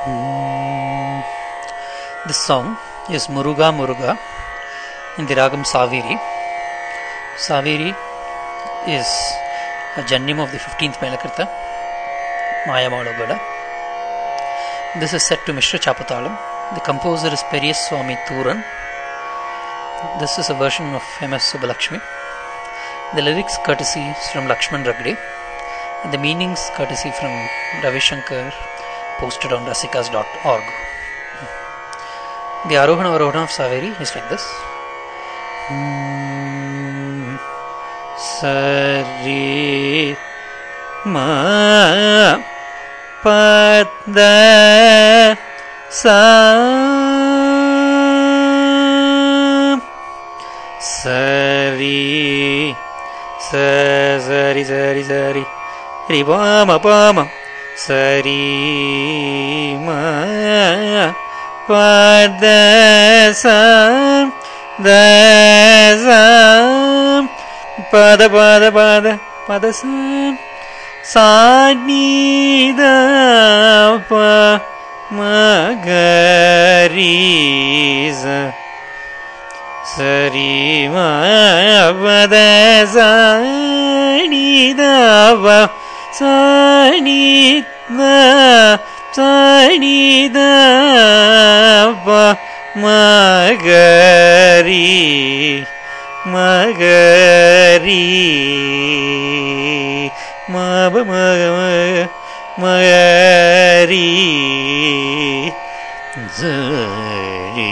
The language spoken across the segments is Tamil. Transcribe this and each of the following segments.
This song is Muruga Muruga in the Ragam Saviri. Saviri is a janyam of the 15th Melakarta, Mayamalogoda. This is set to Mishra Chapatalam. The composer is Periyas Swami Thuran. This is a version of M.S. Subbalakshmi. The lyrics courtesy is from Lakshman Ragde. And the meanings courtesy from Ravi Shankar posted on rasikas.org. The Arohana Arohana of Saveri is like this. Sari Ma Pada Sa Sari Sa Sari Sari Sari Ri Pama Pama Sari Ma Pada Sa Da Sa Pada Pada Pada Pada Sa Sa Ni Da Pa Ma Ga Ri Sa Sari Ma Pada Sa Ni Da Pa Sa Ni Da Sa Ni Da Pa Ma Ga Ri Ma Ga Ri Ma Ba Ma Ga Ma Ma Ga Ri Sa Ri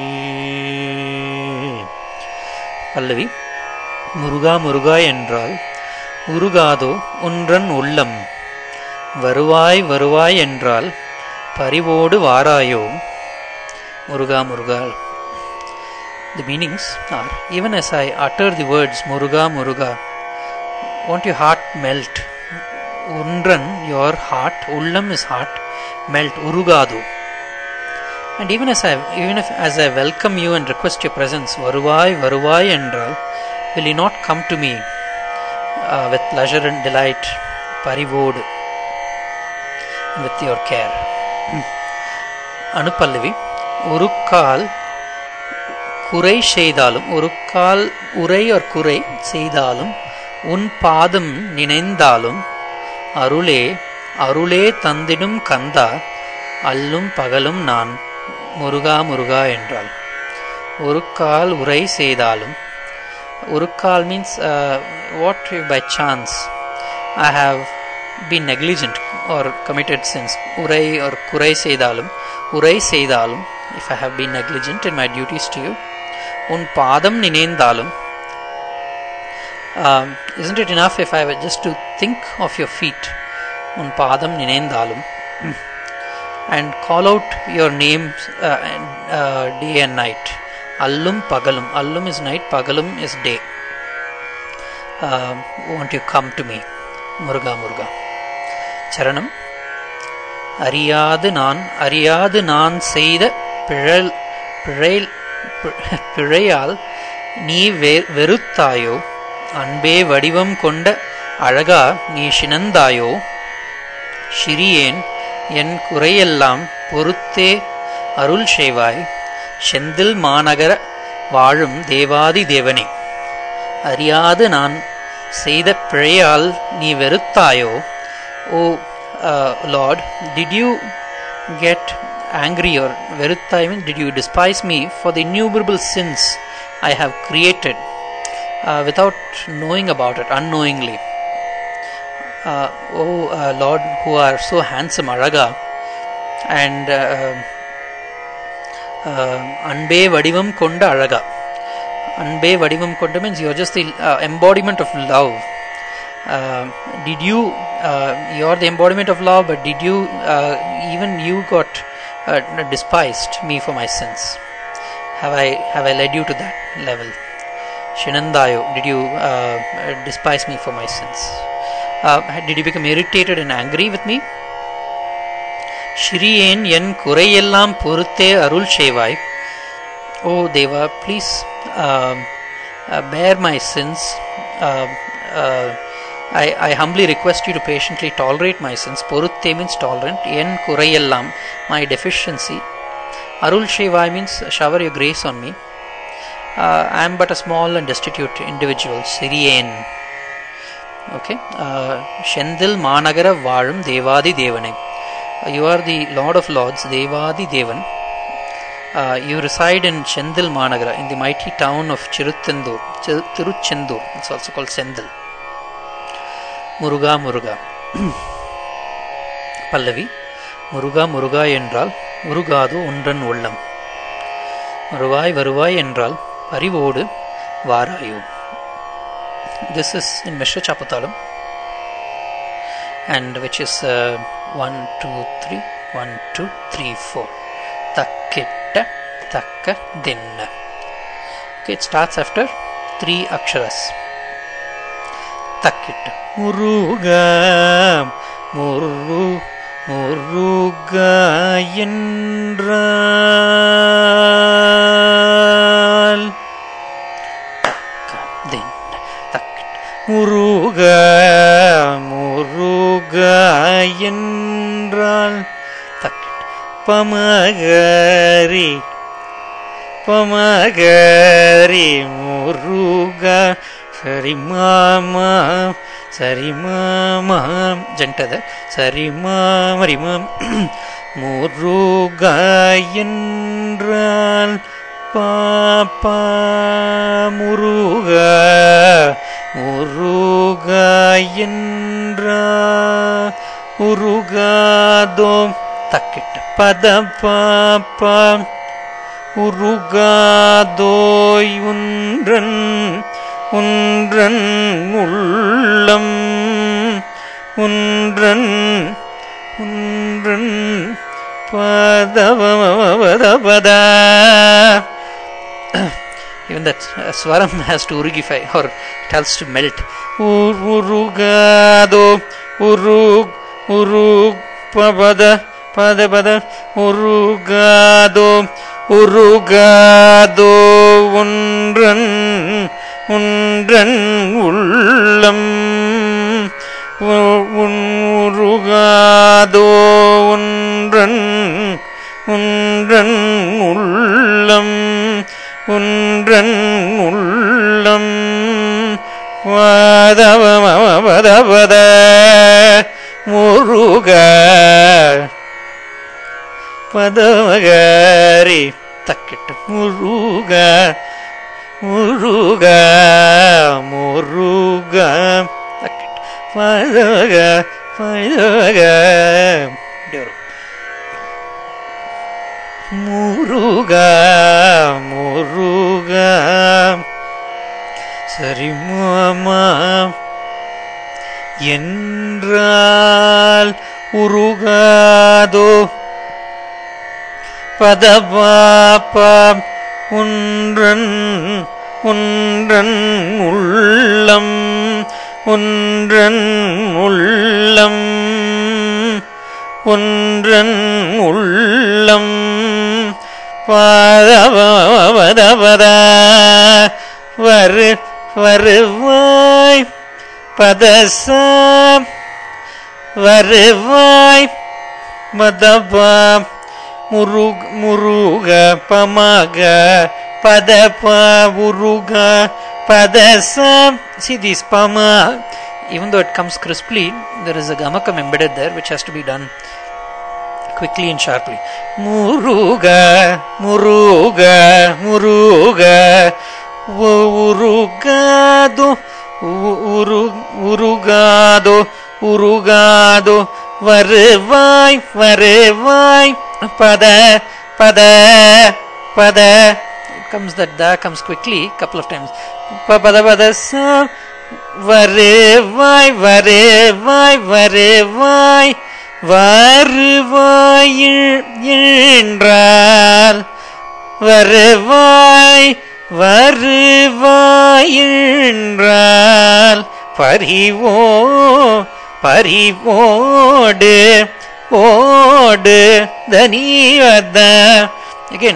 பல்லவி முருகா முருகா என்றால் உருகாதோ உன்றன் உள்ளம் வருவாய் வருவாய் என்றால் பரிவோடு வாராயோ முருகா முருகா The meanings are even as I utter the words Muruga Muruga, won't your heart melt? Undran, your heart, Ullam is heart, melt, Urugadu. And even as I even if as I welcome you and request your presence, Varuvai, Varuvai Endral, will you not come to me uh, with pleasure and delight, Parivod, with your care? அனுப்பல்லவி ஒரு கால் குறை செய்தாலும் ஒரு கால் உரை ஒரு குறை செய்தாலும் உன் பாதம் நினைந்தாலும் அருளே அருளே தந்திடும் கந்தா அல்லும் பகலும் நான் முருகா முருகா என்றாள் ஒரு கால் உரை செய்தாலும் ஒரு கால் means what by chance I have been negligent or committed sins உரை ஒரு குறை செய்தாலும் உரை செய்தாலும் if I have been negligent in my duties to you உன் பாதம் நினைந்தாலும் isn't it enough if I were just to think of your feet உன் பாதம் நினைந்தாலும் and call out your names uh, uh, day and night allum pagalum allum is night pagalum is day uh, won't you come to me முருகா முருகா சரணம் அறியாது நான் அறியாது நான் செய்த பிழல் பிழை பிழையால் நீ வெறுத்தாயோ அன்பே வடிவம் கொண்ட அழகா நீ சினந்தாயோ சிறியேன் என் குறையெல்லாம் பொறுத்தே அருள் செய்வாய் செந்தில் மாநகர வாழும் தேவாதி தேவனே அறியாது நான் செய்த பிழையால் நீ வெறுத்தாயோ oh lord did you get angry or veruthai means did you despise me for the innumerable sins I have created uh, without knowing about it, unknowingly. Uh, oh uh, Lord, who are so handsome, Araga, and Anbe Vadivam Konda Araga. Anbe Vadivam Konda means you are just the embodiment of love. did you, you are the embodiment of love, but did you, even you got uh, despised me for my sins. Have I have I led you to that level? Shinandayo, did you uh, despise me for my sins? Uh, did you become irritated and angry with me? Shirien yen kurayellam பொறுத்தே அருள் செய்வாய் ஓ தேவா please bear my sins uh, uh, I, I humbly request you to patiently tolerate my sins. Porutte means tolerant. En kurayellam, my deficiency. Arul Shivai means shower your grace on me. Uh, I am but a small and destitute individual. Siriyen. Okay. Uh, Shendil Managara Varum Devadi Devane. Uh, you are the Lord of Lords, Devadi Devan. Uh, you reside in Chendil Managara, in the mighty town of Chiruttendur, Chir- Tiruchendur. It's also called Sendil. Muruga Muruga pallavi Muruga Muruga என்றால் முருகாதோ ஒன்றன் உள்ளம் வருவாய் வருவாய் என்றால் பரிவோடு வாராயோ திஸ் இஸ் இன் மிஸ்ர சாப்பத்தாளம் and which is uh, 1 2 3 1 2 3 4 takkitta takka dinna okay it starts after three aksharas takkitta Muruga முரு முருகா என்றால் takka dinna takkitta முருகா முருகா என்றால் takkitta பமகரி பமகரி முருகா சரி மாமா சரி மாமா ஜண்டத சரி மாமரிமம் முருகா என்றால் பாப்பா முருகா முருகா என்றா முருகாதோ takkitta பத பாப்பா உருகாதோய் உன்றன் உன்றன் உள்ளம் உன்றன் உன்றன் பதவத பத even that uh, swaram has to urugify or it has to melt உருகாதோ உரு உரு பத பத பத உருகாதோ உருகாதோ ஒன்றன் ஒன்றன் உள்ளம் உ- உருகாதோ ஒன்றன் ஒன்றன் உள்ளம் ஒன்றன் உள்ளம் வாதவமவதவத Muruga பதமகரி takkitta Muruga Muruga Muruga takkitta பதமக பதமக Devaru. Muruga Muruga சரி மாமா என்றால் உருகாதோ பதபாப்பா ஒன்றன் ஒன்றன் உள்ளம் ஒன்றன் உள்ளம் ஒன்றன் உள்ளம் பாதவதபத வரு வருவாய் பதசம் வருவாய் மதபா முருக முருக பமக பதப உருக பதசம் see this pama even though it comes crisply there is a gamakam embedded there which has to be done quickly and sharply Muruga Muruga Muruga உ- உருகாதோ உ- உரு உருகாதோ உருகாதோ வருவாய் வருவாய் பத பத பத it comes that da comes quickly couple of times ப- பத பத ச வருவாய் வருவாய் வருவாய் வருவாய் என்றால் வருவாய் வருவாய் என்றால் பரிவோ பரிவோடு ஓடு தனிவத again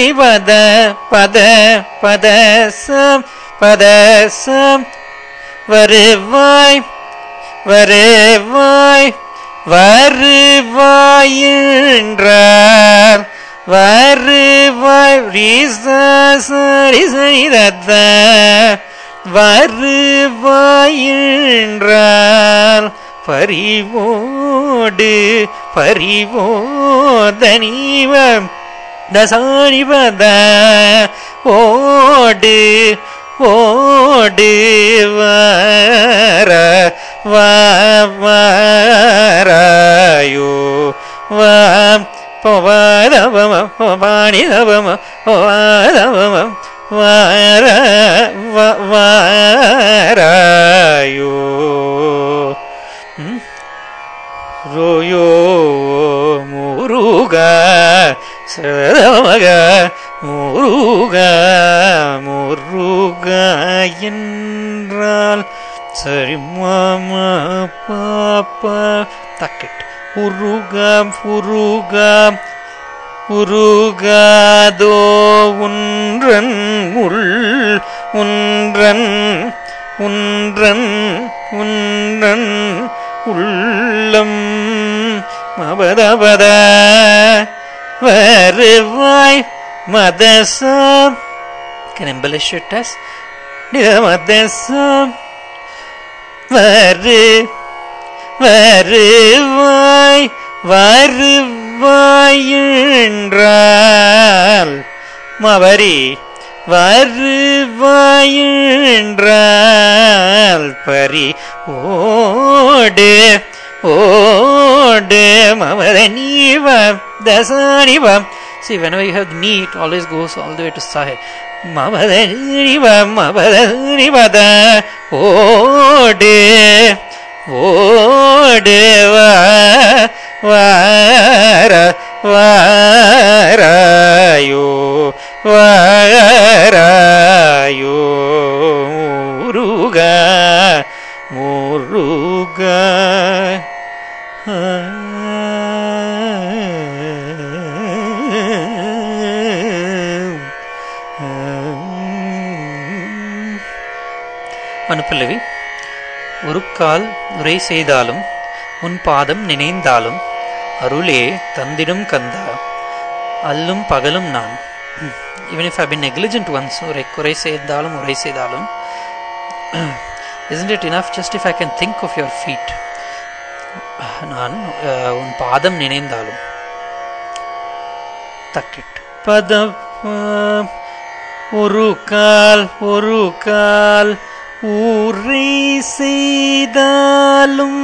தனிவத பத பத சம் பத சம் வருவாய் வருவாய் வருவாயின்றார் வருவாய் ரிசரிசரித வருவாயின்றார் பரிவோடு பரிவோதனிவம் தசாணிபத ஓடு ஓடு வர வாராயோ வா பவாதவம பவாணிதவம பவாதவம வார வாராயோ ரோயோ முருக சதமக முருக முருக என்றால் சரி மாமா பாப்பா தக்கிட் உருகாம் உருகாம் உருகாதோ உன்றன் உள் உன்றன் உன்றன் உன்றன் உள்ளம் மபதபத வருவாய் மதசம் Can embellish it as மதசம் வரு வருவாய் வருவாயின்றால் மவரி வருவாயின்றால் பரி ஓடு ஓடு மவர நீவம் தசானிவம் see whenever you have the knee it always goes all the way to sahe மமத நிவம் மமத நிவத ஓடு ஓடு வா- வார வாராயோ வாராயோ முருக முருக அனுப்பல்லவி ஒரு கால் உரை செய்தாலும் உன் பாதம் நினைந்தாலும் அருளே தந்திடும் கந்தா அல்லும் பகலும் நான் even if I've been negligent once உரை குறை செய்தாலும் உரை செய்தாலும் isn't it enough just if I can think of your feet நான் அஹ், உன் பாதம் நினைந்தாலும் தக்கிட் பதம் ஒரு கால் ஒரு கால் ஊரை செய்தாலும்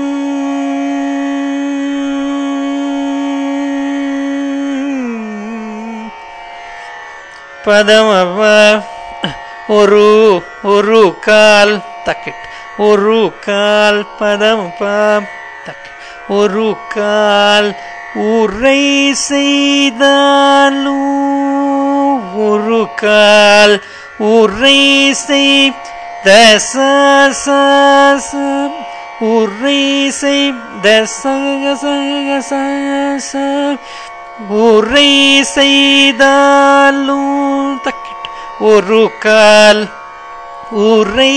பதம ஒரு ஒரு கால் தக்கிட் ஒரு கால் பதம் பாம் தக்கிட் ஒரு கால் உரை செய்தாலும் ஒரு கால் உரை செய் தச ச, ச, உரை செய் தச ச, ச, ச, உரை செய்தாலும் தக்கிட்டு ஒரு கால் உரை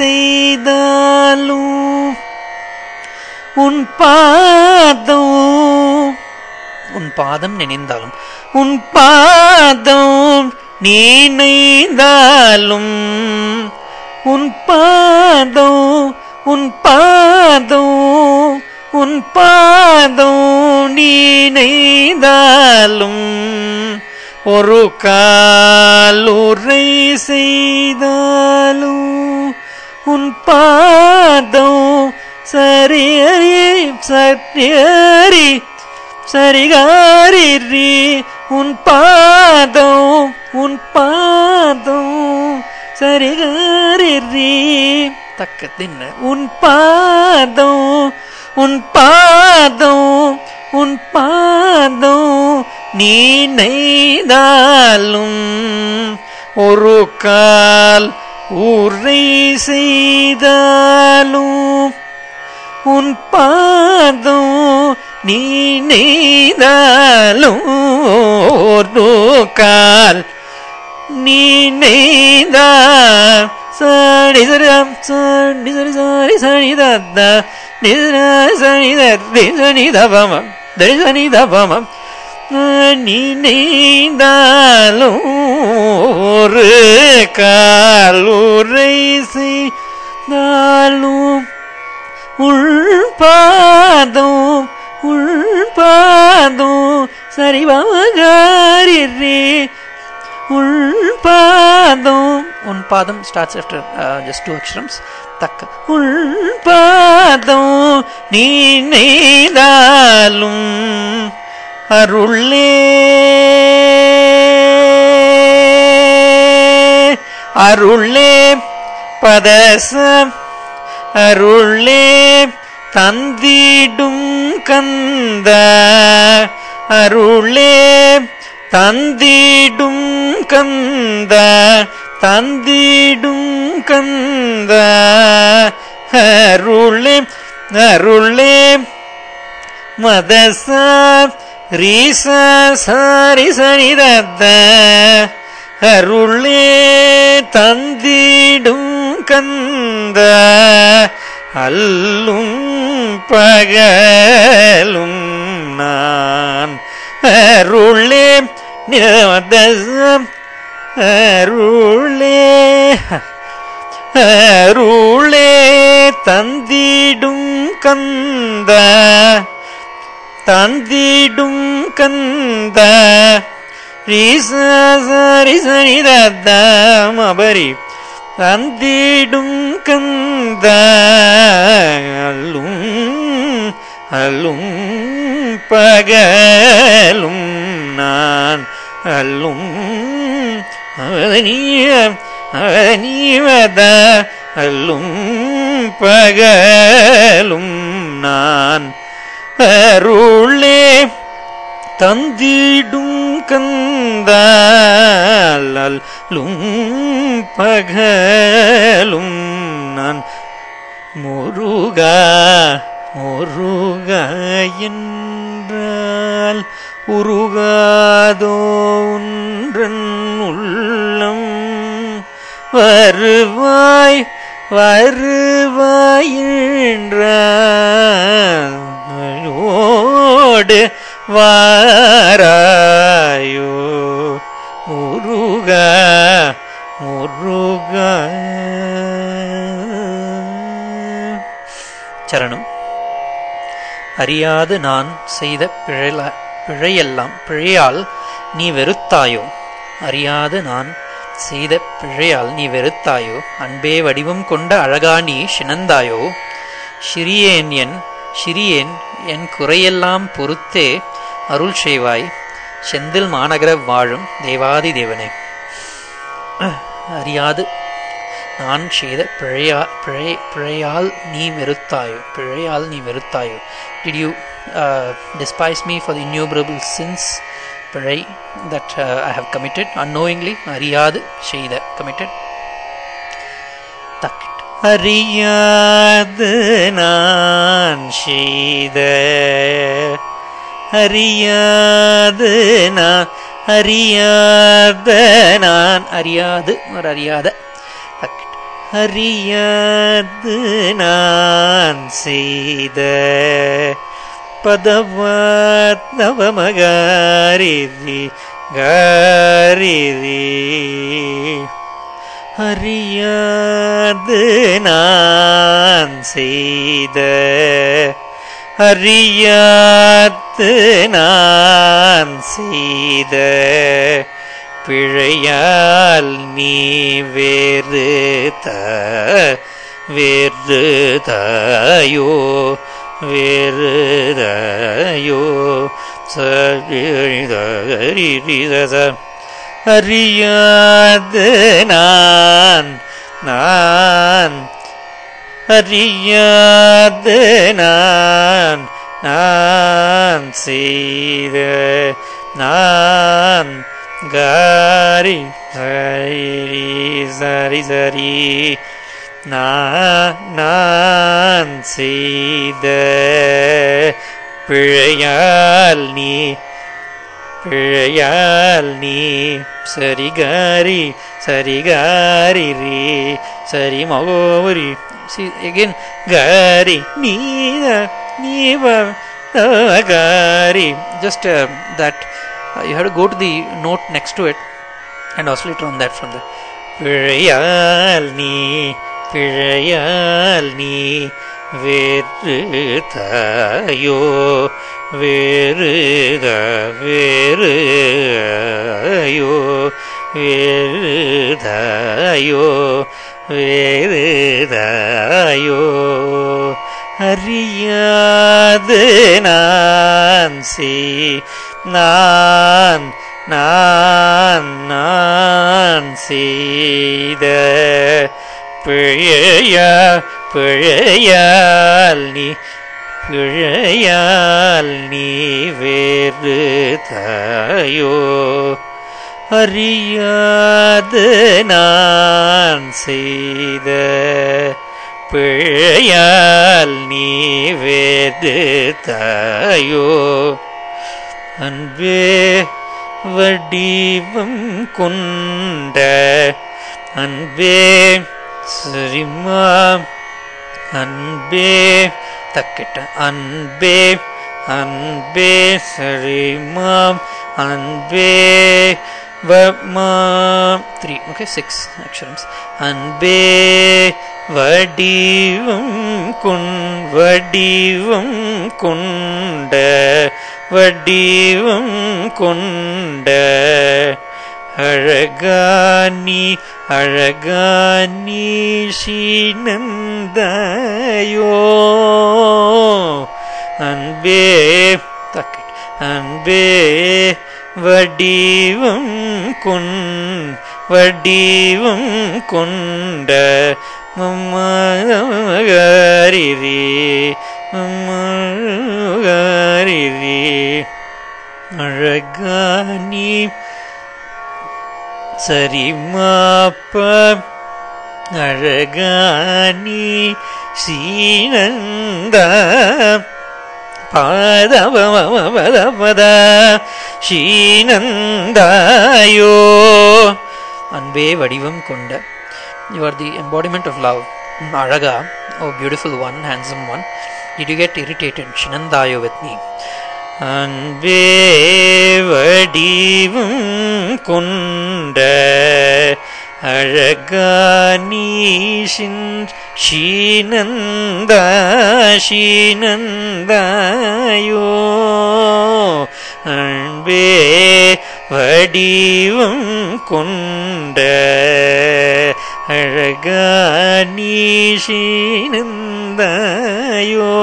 செய்தாலும் உன் பாதம் உன் பாதம் நினைந்தாலும் உன் பாதம் நினைந்தாலும் உன் பாதம் உன் பாதம் உன் பாதம் நினைந்தாலும் ஒரு காலுரை செய்தாலும் உன் பாதம் சரியறி சரியறி சரிகாரி உன் பாதம் உன் பாதம் சரிகாரி தக்க தின்ன உன் பாதம் உன் பாதம் உன் பாதம் நீ நெய்தாலும் ஒரு கால் உரை செய்தாலும் உன் பாதம் நீ நெய்தாலும் ஒரு கால் நீ நெய்தா சரி சரிதம் சரி சரி சரி சனி தத்த சனி தரி சனி தபமம் தரி சனி தபமம் நினைந்தாலும் ஒரு காலுரை செய்தாலும் உள்பாதம் உள்பாதம் சரிவகாரி உள்பாதம் உன் பாதம் ஸ்டார்ட்ஸ் ஆஃப்டர் ஜஸ்ட் டூ அக்ஷரம்ஸ் தக்க உள்பாதம் நீ நெய்தாலும் அருளே அருளே பதசம் அருளே தந்திடும் கந்த அருளே தந்திடும் கந்த தந்திடும் கந்த அருளே அருளே மதச ரீச சாரி சனிதத்த அருளே தந்திடும் கந்த அல்லும் பகலும் நான் அருளே நிரமதசம் அருளே அருளே தந்திடும் கந்த தந்திடும் கந்த ரிசனிதமபரி தந்திடும் கந்த அல்லும் அல்லும் பகலும் நான் அல்லும் அவதனிய அவதனிவத அல்லும் பகலும் நான் அருளே தந்திடும் கந்தாலும் பகலும் நான் முருகா முருகா என்றால் உருகாதோ ஒன்றன் உள்ளம் வருவாய் வருவாயின்றோடு வாராயோ முருகா முருகா சரணம் அறியாது நான் செய்த பிழைல பிழையெல்லாம் பிழையால் நீ வெறுத்தாயோ அறியாது நான் செய்த பிழையால் நீ வெறுத்தாயோ அன்பே வடிவம் கொண்ட அழகா நீ சினந்தாயோ சிறியேன் என் சிறியேன் என் குறையெல்லாம் பொறுத்தே அருள் செய்வாய் செந்தில் மாநகர வாழும் தேவாதி தேவனே அறியாது நான் செய்த பிழையா பிழை பிழையால் நீ வெறுத்தாயோ பிழையால் நீ வெறுத்தாயோ did you despise me for the innumerable sins பிழை that uh, I have committed unknowingly அறியாது செய்த committed தக்கிட்டு அறியாது நான் செய்த அறியாது நான் அறியாத நான் அறியாது ஒரு அறியாத தக்கிட்டு அறியாது நான் செய்த பதவாத் நவமகாரிதி காரிதி அறியாது நான் செய்த அறியாது நான் செய்த பிழையால் நீ வேறு த வேறு தாயோ வேறு தாயோ சரித அறியாது நான் நான் அறியாது நான் நான் செய்த நான் காரி சரி சரி சரி நான் நான் செய்த பிழையால் நீ பிழையால் நீ சரிகாரி சரிகாரி ரீ சரி மகோரி See again, காரி நீத நீவ காரி just uh, that uh, you have to go to the note next to it and oscillate on that from there. பிழையால் நீ பிழையால் நீ வேறு தாயோ வேறுக வேறுயோ வேறுதாயோ வேறுதாயோ அறியாது நான் சி நான் நான் நான் செய்த பிழையா பிழையால் நீ பிழையால் நீ வேறு தாயோ அறியாது நான் செய்த பிழையால் நீ வேறு தாயோ அன்பே வடிவம் கொண்ட அன்பே சரிமா அன்பே Takketta. அன்பே அன்பே சரிமாம் அன்பே வமா Three. Okay, six aksharams. அன்பே வடிவம் கொண் வடிவம் கொண்ட வடிவம் கொண்ட அழகானி அழகானி ஸ்ரீநந்தாயோ அன்பே Takketta. அன்பே வடிவம் கொண் வடிவம் கொண்ட மம்மகாரிரி மம்மகாரிரி அழகானி சரிமாப்ப அழகானி சீனந்த பாதவமத பத ஸ்ரீநந்தாயோ அன்பே வடிவம் கொண்ட you are the embodiment of love அழகா oh beautiful one handsome one did you get irritated shinandayo with me அன்பே வடிவும் கொண்ட அழகானீஷின் ஸ்ரீநந்த ஸ்ரீநந்தாயோ அன்பே வடிவும் கொண்ட அழகானீஷினந்தாயோ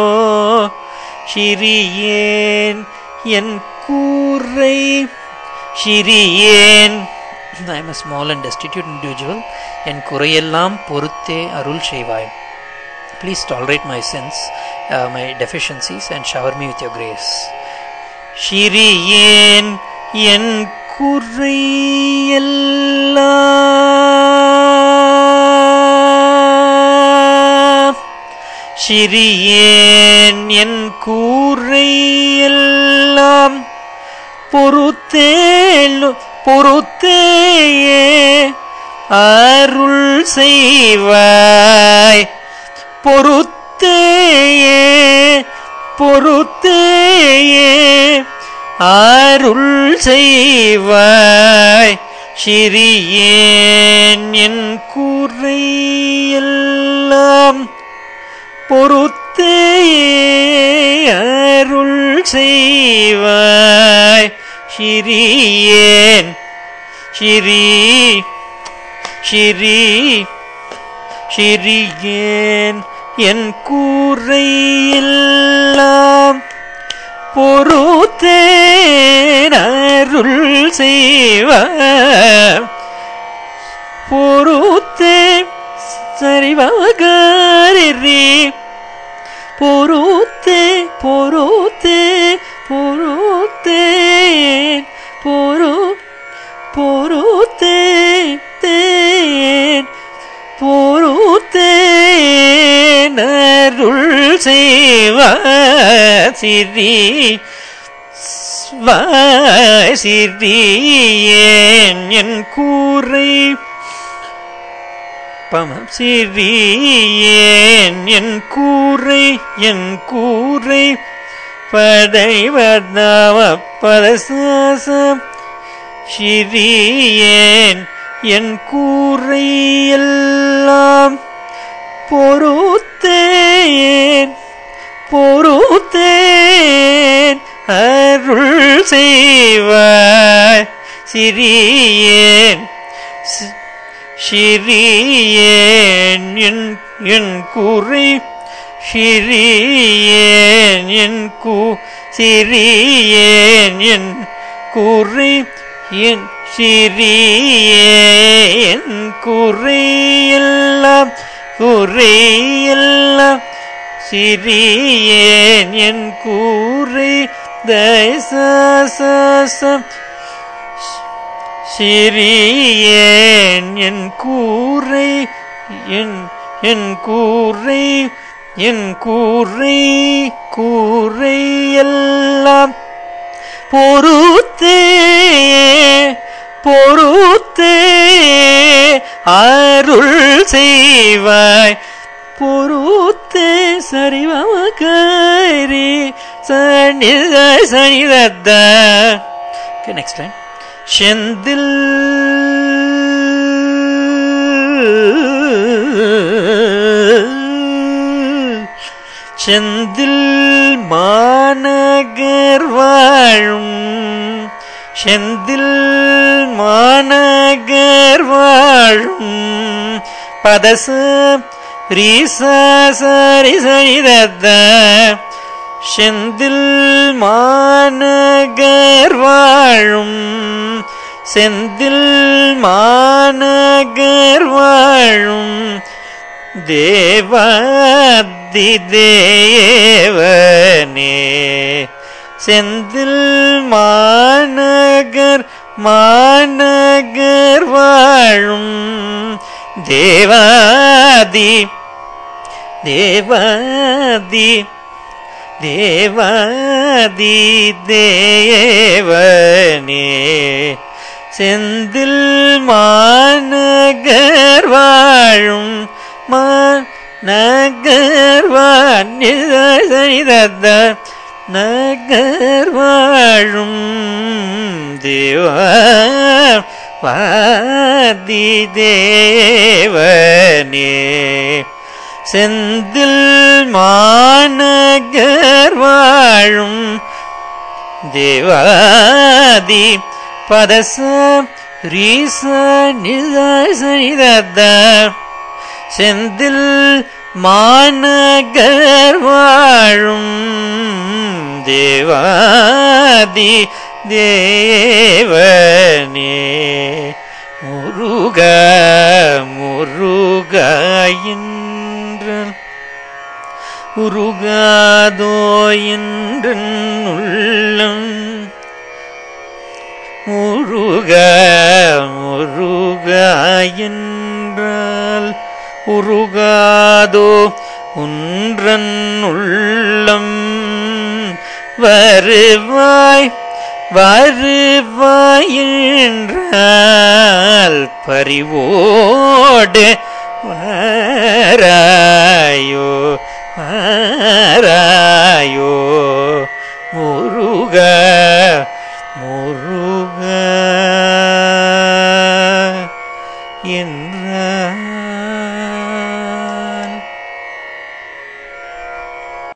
சிறியேன் என் கூரை சிறியேன் I am a small and destitute individual என் குறையெல்லாம் பொறுத்தே அருள் செய்வாய் please tolerate my sins uh, my deficiencies and shower me with your grace சிறியேன் என் குறையெல்லாம் சிறியேன் என் கூரையெல்லாம் பொறுத்தேலு பொறுத்தேயே அருள் செய்வாய் பொறுத்தேயே பொறுத்தேயே அருள் செய்வாய் சிறியேன் என் கூரையெல்லாம் பொறுத்தேயே அருள் செய்வாய் சிறியேன் சிறி சிறி சிறியேன் என் கூரையெல்லாம் பொறுத்தேன் அருள் செய்வ பொறுத்தே சரிவகாரி பொறுத்தே பொறுத்தே பொறுத்தேன் பொறு பொறுத்தே தேன் பொறுத்தேன் அருள் செய்வ சிறி சிறியேன் என் கூரை பமம் சிறியேன் என் கூரை என் கூரை பதைவதாம பதசாசம் சிறியேன் என் கூரை எல்லாம் பொறுத்தேன் பொறுத்தேன் அருள் செய்வாய் சிறியேன் சி- சிறியேன் என் என் கூரை சிறியேன் என் கூ சிறியேன் என் கூரை என் சிறியேன் குறையெல்லாம் குறையெல்லாம் சிறியேன் என் கூரை தயசாசம் சிறியேன் என் கூரை என் என் கூரை என் கூரை கூரை எல்லாம் பொறுத்தே பொறுத்தே அருள் செய்வாய் பொறுத்தே சரிவமகாரி சனித சனிதத்த okay next time Senthil Senthil மாநகர் வாழும் செந்தில் மாநகர் வாழும் பதச ரீசரி சனிதத்த செந்தில் மாநகர் வாழும் செந்தில் மாநகர் வாழும் தேவாதி தேவனே செந்தில் மாநகர் மாநகர் வாழும் தேவாதி தேவாதி தேவாதி தேவனே செந்தில் மாநகர் வாழும் நகர் வாணித நகர் வாழும் தேவா வாதி தேவனே செந்தில் மாநகர் வாழும் தேவாதி பதச ரீச நித செந்தில் மாநகர் வாழும் தேவாதி தேவனே முருக முருக என்றால் உருகாதோ என்றன் உள்ளம் முருக முருக என்றால் உருகாதோ உன்றன் உள்ளம் வருவாய் வருவாய் என்றால் பறிவோடு வாராயோ வாராயோ முருகா